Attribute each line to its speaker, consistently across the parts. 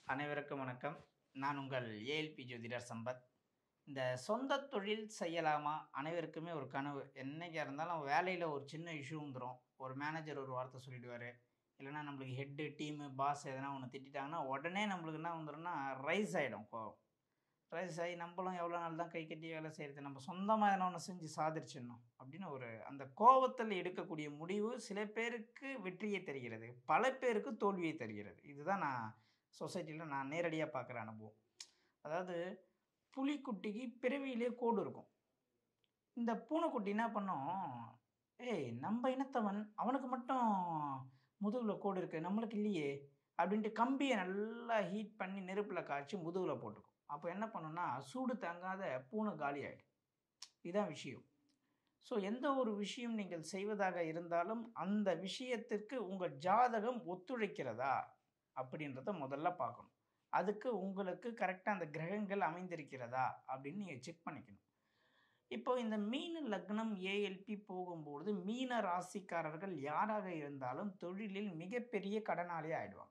Speaker 1: அனைவருக்கும் வணக்கம் நான் உங்கள் ஏஎல்பி ஜோதிடர் சம்பத் இந்த சொந்த தொழில் செய்யலாமா அனைவருக்குமே ஒரு கனவு என்னைக்கா இருந்தாலும் வேலையில் ஒரு சின்ன இஷ்யூ வந்துடும் ஒரு மேனேஜர் ஒரு வார்த்தை சொல்லிடுவார் இல்லைன்னா நம்மளுக்கு ஹெட்டு டீமு பாஸ் எதனா ஒன்று திட்டிட்டாங்கன்னா உடனே நம்மளுக்கு என்ன வந்துடும்னா ரைஸ் ஆகிடும் கோவம் ரைஸ் ஆகி நம்மளும் எவ்வளோ நாள் தான் கை கட்டி வேலை செய்கிறது நம்ம சொந்தமாக எதனா ஒன்று செஞ்சு சாதிச்சிடணும் அப்படின்னு ஒரு அந்த கோபத்தில் எடுக்கக்கூடிய முடிவு சில பேருக்கு வெற்றியை தருகிறது பல பேருக்கு தோல்வியை தருகிறது இதுதான் நான் சொசைட்டியில் நான் நேரடியாக பார்க்குற அனுபவம் அதாவது புலிக்குட்டிக்கு பிறவியிலே கோடு இருக்கும் இந்த பூனைக்குட்டி என்ன பண்ணும் ஏய் நம்ம இனத்தவன் அவனுக்கு மட்டும் முதுகில் கோடு இருக்குது நம்மளுக்கு இல்லையே அப்படின்ட்டு கம்பியை நல்லா ஹீட் பண்ணி நெருப்பில் காய்ச்சி முதுகில் போட்டுக்கும் அப்போ என்ன பண்ணுன்னா சூடு தாங்காத பூனை காலி ஆகிடும் இதுதான் விஷயம் ஸோ எந்த ஒரு விஷயம் நீங்கள் செய்வதாக இருந்தாலும் அந்த விஷயத்திற்கு உங்கள் ஜாதகம் ஒத்துழைக்கிறதா அப்படின்றத முதல்ல பார்க்கணும் அதுக்கு உங்களுக்கு கரெக்டாக அந்த கிரகங்கள் அமைந்திருக்கிறதா அப்படின்னு நீங்கள் செக் பண்ணிக்கணும் இப்போ இந்த மீன லக்னம் ஏஎல்பி போகும்பொழுது மீன ராசிக்காரர்கள் யாராக இருந்தாலும் தொழிலில் மிகப்பெரிய கடனாளி ஆயிடுவாங்க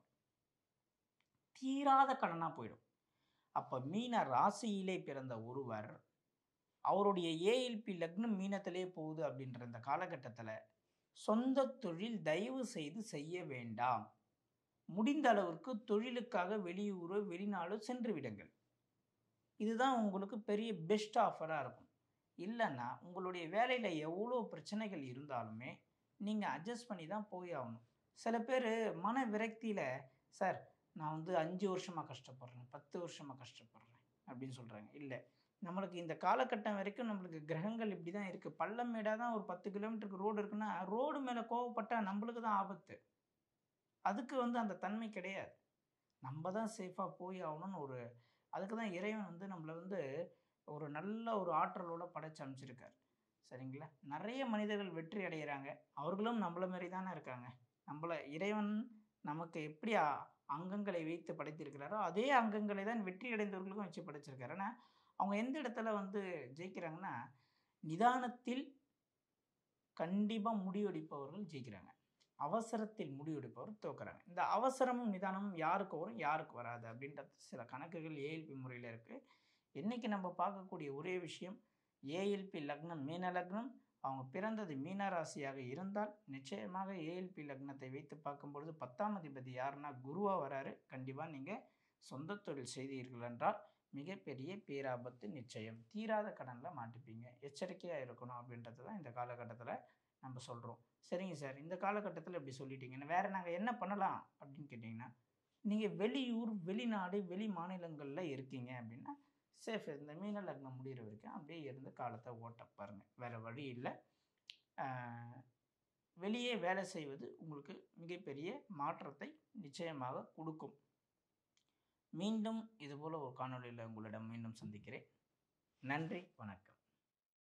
Speaker 1: தீராத கடனாக போயிடும் அப்போ மீன ராசியிலே பிறந்த ஒருவர் அவருடைய ஏஎல்பி லக்னம் மீனத்திலே போகுது அப்படின்ற இந்த காலகட்டத்தில் சொந்த தொழில் தயவு செய்து செய்ய வேண்டாம் முடிந்த அளவிற்கு தொழிலுக்காக வெளியூர் வெளிநாடு சென்று விடுங்கள் இதுதான் உங்களுக்கு பெரிய பெஸ்ட் ஆஃபராக இருக்கும் இல்லைன்னா உங்களுடைய வேலையில் எவ்வளோ பிரச்சனைகள் இருந்தாலுமே நீங்கள் அட்ஜஸ்ட் பண்ணி தான் போய் ஆகணும் சில பேர் மன விரக்தியில் சார் நான் வந்து அஞ்சு வருஷமாக கஷ்டப்படுறேன் பத்து வருஷமாக கஷ்டப்படுறேன் அப்படின்னு சொல்கிறாங்க இல்லை நம்மளுக்கு இந்த காலகட்டம் வரைக்கும் நம்மளுக்கு கிரகங்கள் இப்படி தான் இருக்குது பள்ளம் மேடாக தான் ஒரு பத்து கிலோமீட்டருக்கு ரோடு இருக்குன்னா ரோடு மேலே கோவப்பட்டால் நம்மளுக்கு தான் ஆபத்து அதுக்கு வந்து அந்த தன்மை கிடையாது நம்ம தான் சேஃபாக போய் ஆகணும்னு ஒரு அதுக்கு தான் இறைவன் வந்து நம்மளை வந்து ஒரு நல்ல ஒரு ஆற்றலோட படைச்சு அமைச்சிருக்கார் சரிங்களா நிறைய மனிதர்கள் வெற்றி அடைகிறாங்க அவர்களும் நம்மள மாரி தானே இருக்காங்க நம்மளை இறைவன் நமக்கு எப்படி அ- அங்கங்களை வைத்து படைத்திருக்கிறாரோ அதே அங்கங்களை தான் வெற்றி அடைந்தவர்களுக்கும் வச்சு படைச்சிருக்காரு ஆனால் அவங்க எந்த இடத்துல வந்து ஜெயிக்கிறாங்கன்னா நிதானத்தில் கண்டிப்பாக முடிவெடுப்பவர்கள் ஜெயிக்கிறாங்க அவசரத்தில் முடிவெடுப்பவர் தோக்குறாங்க இந்த அவசரமும் நிதானமும் யாருக்கு வரும் யாருக்கு வராது அப்படின்றது சில கணக்குகள் ஏஎல்பி முறையில் இருக்குது இன்றைக்கி நம்ம பார்க்கக்கூடிய ஒரே விஷயம் ஏஎல்பி லக்னம் மீன லக்னம் அவங்க பிறந்தது மீன ராசியாக இருந்தால் நிச்சயமாக ஏஎல்பி லக்னத்தை வைத்து பார்க்கும்பொழுது பத்தாம் அதிபதி யாருன்னா குருவாக வராரு கண்டிப்பாக நீங்கள் சொந்த தொழில் செய்தீர்கள் என்றால் மிகப்பெரிய பேராபத்து நிச்சயம் தீராத கடனில் மாட்டிப்பீங்க எச்சரிக்கையாக இருக்கணும் அப்படின்றது தான் இந்த காலகட்டத்தில் நம்ம சொல்கிறோம் சரிங்க சார் இந்த காலகட்டத்தில் இப்படி சொல்லிட்டீங்கன்னா வேறு நாங்கள் என்ன பண்ணலாம் அப்படின்னு கேட்டிங்கன்னா நீங்கள் வெளியூர் வெளிநாடு வெளி மாநிலங்களில் இருக்கீங்க அப்படின்னா சேஃப் இந்த மீன லக்னம் முடிகிற வரைக்கும் அப்படியே இருந்து காலத்தை ஓட்ட பாருங்கள் வேறு வழி இல்லை ஆஹ், வெளியே வேலை செய்வது உங்களுக்கு மிகப்பெரிய மாற்றத்தை நிச்சயமாக கொடுக்கும் மீண்டும் இதுபோல் ஒரு காணொளியில் உங்களிடம் மீண்டும் சந்திக்கிறேன் நன்றி வணக்கம்